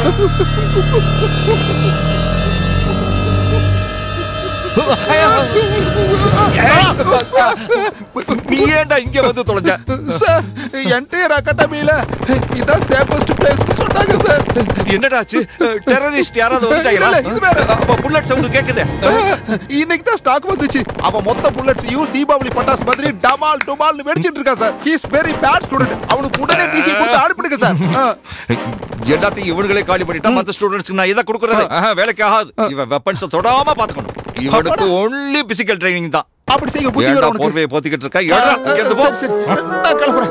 நீ ஏன்டா இங்க வந்து தொலைஞ்ச சார் என்டையர் அகாடமியில இதான் சேஃபஸ்ட் பிளேஸ் சொன்னாங்க சார் என்னடா ஆச்சு டெரரிஸ்ட் யாராவது வந்துட்டாங்களா இல்ல, இது வேற. அப்ப புல்லட் சவுண்ட் கேக்குதே இன்னைக்கு தான் ஸ்டாக் வந்துச்சு அவன் மொத்த புல்லட்ஸையும் தீபாவளி பட்டாசு மாதிரி டமால் டுமால்னு வெடிச்சிட்டு இருக்கான் sir he is very bad student அவனுக்கு உடனே டிசி கொடுத்து அனுப்பிடுங்க சார் ஆ. எல்லாத்தையும் இவனுங்களே காலி பண்ணிட்டா மத்த ஸ்டூடெண்ட்ஸ்க்கு நான் இதை கொடுக்கறது ஆஹா, வேலைக்கு ஆகாது இவன் வெப்பன்ஸ் தொடாம பாத்துக்கணும் இவனுக்கு ஒன்லி பிசிக்கல் ட்ரைனிங் தான் அப்படி செய்ய புத்தி ஏன்டா வரும் உனக்கு. போர்வையை போத்திக்கிட்டு இருக்கா ஏடா இங்க இருந்து போ சரி, சரி. நான் கிளம்புறேன்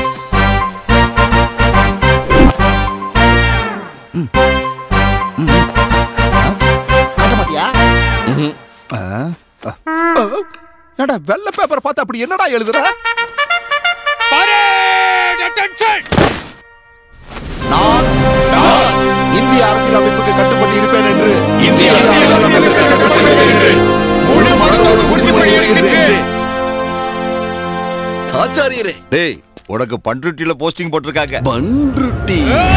காட்ட மாட்டியா ஏடா வெள்ளை பேப்பர் பார்த்து அப்படி என்னடா எழுதுற நான் நான் இந்திய அரசியல் அமைப்புக்கு கட்டுப்பட்டு இருப்பேன் என்று இந்திய அரசியல் அமைப்புக்கு கட்டுப்பட்டு இருப்பேன் என்று முழு மனதோடு உறுதிமொழி ஏற்கின்றேன். ஆச்சாரியரே டேய் உனக்கு பண்ருட்டில போஸ்டிங் போட்டிருக்காங்க பன்ருட்டி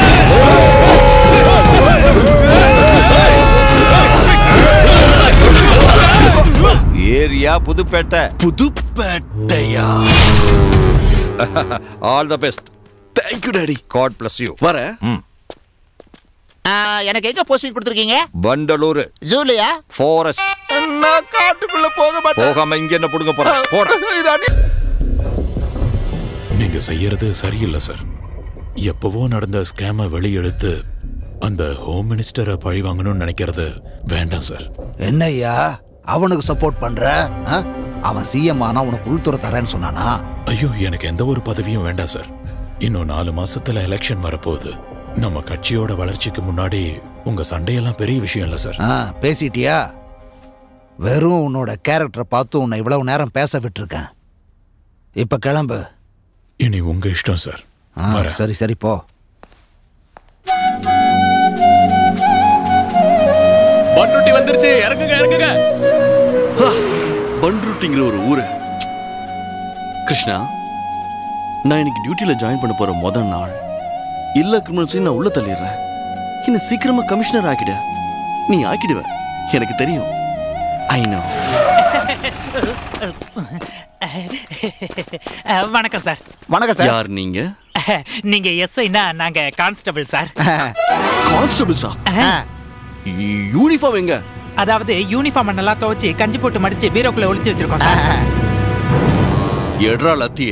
ஏரியா புதுப்பேட்டை புதுப்பேட்டையா all the best thank you daddy God bless you வர எனக்கு எங்க போஸ்டிங் கொடுத்துருக்கீங்க வண்டலூர் ஜூலியா ஃபாரஸ்ட் நான் காட்டுக்குள்ள போக மாட்டேன் போகாம இங்க என்ன புடுங்க போற போட இது அடி நீங்க செய்யறது சரியில்லை சார் எப்பவோ நடந்த ஸ்கேமை வெளியெடுத்து அந்த ஹோம் மினிஸ்டரை பழி வாங்கணும்னு நினைக்கிறது வேண்டாம் சார் என்னய்யா அவனுக்கு சப்போர்ட் பண்ற ஆ? அவன் சிஎம் ஆனா உனக்கு உள்துறை தரேன்னு சொன்னானா ஐயோ எனக்கு எந்த ஒரு பதவியும் வேண்டாம் சார் இன்னும் நாலு மாசத்துல எலெக்ஷன் வரப்போகுது நம்ம கட்சியோட வளர்ச்சிக்கு முன்னாடி உங்க சண்டையெல்லாம் பெரிய விஷயம் இல்ல சார் ஆ, பேசிட்டியா வெறும் உன்னோட கேரக்டரை பார்த்து உன்னை இவ்வளவு நேரம் பேச விட்டுருக்கேன் இப்ப கிளம்பு இனி உங்க இஷ்டம் சார் ஆ, வரேன். சரி சரி போ பண்ருட்டி வந்துருச்சு இறங்குங்க இறங்குங்க பன்ருட்டிங்கிற ஒரு ஊரு கிருஷ்ணா நான் இன்னைக்கு டியூட்டில ஜாயின் பண்ண போற முதல் நாள் இல்ல கிரிமினல்ஸையும் நான் உள்ள தள்ளிடுறேன் என்ன சீக்கிரமா கமிஷனர் ஆக்கிட நீ ஆக்கிடுவ எனக்கு தெரியும் ஐ நோ அஹ், வணக்கம் சார் வணக்கம் சார் யார் நீங்க நீங்க எஸ்ஐனா நாங்க கான்ஸ்டபிள் சார் கான்ஸ்டபிள்ஸா யூனிஃபார்ம் எங்க அதாவது யூனிஃபார்ம் நல்லா துவைச்சு கஞ்சி போட்டு மடிச்சு பீரோக்குள்ள ஒளிச்சு வச்சிருக்கோம் சார் எட்ரா லத்திய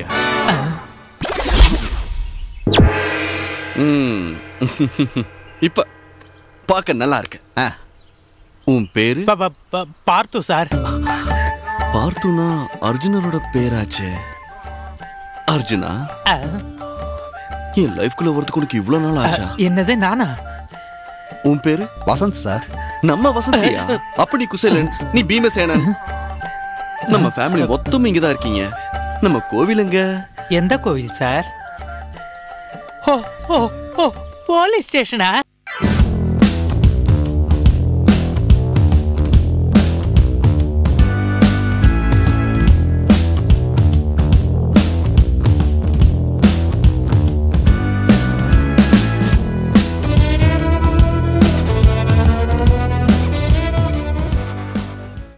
ம். இப்ப பார்க்க நல்லா இருக்கு ஆ. உன் பேரு ப- ப- ப- பார்த்து சார் பார்த்துனா அர்ஜுனரோட பேராச்சே அர்ஜுனா அஹ், என் லைஃப்குள்ள வரதுக்கு உனக்கு இவ்வளவு நாள் ஆச்சா என்னது நானா உன் பேரு வசந்த் சார் நம்ம வசந்தியா அப்ப நீ குசேலன் நீ பீமசேனன் நம்ம ஃபேமிலி மொத்தம் இங்கதான் இருக்கீங்க நம்ம கோவில் எங்க எந்த கோவில் சார் ஓ ஓ ஓ போலீஸ் ஸ்டேஷனா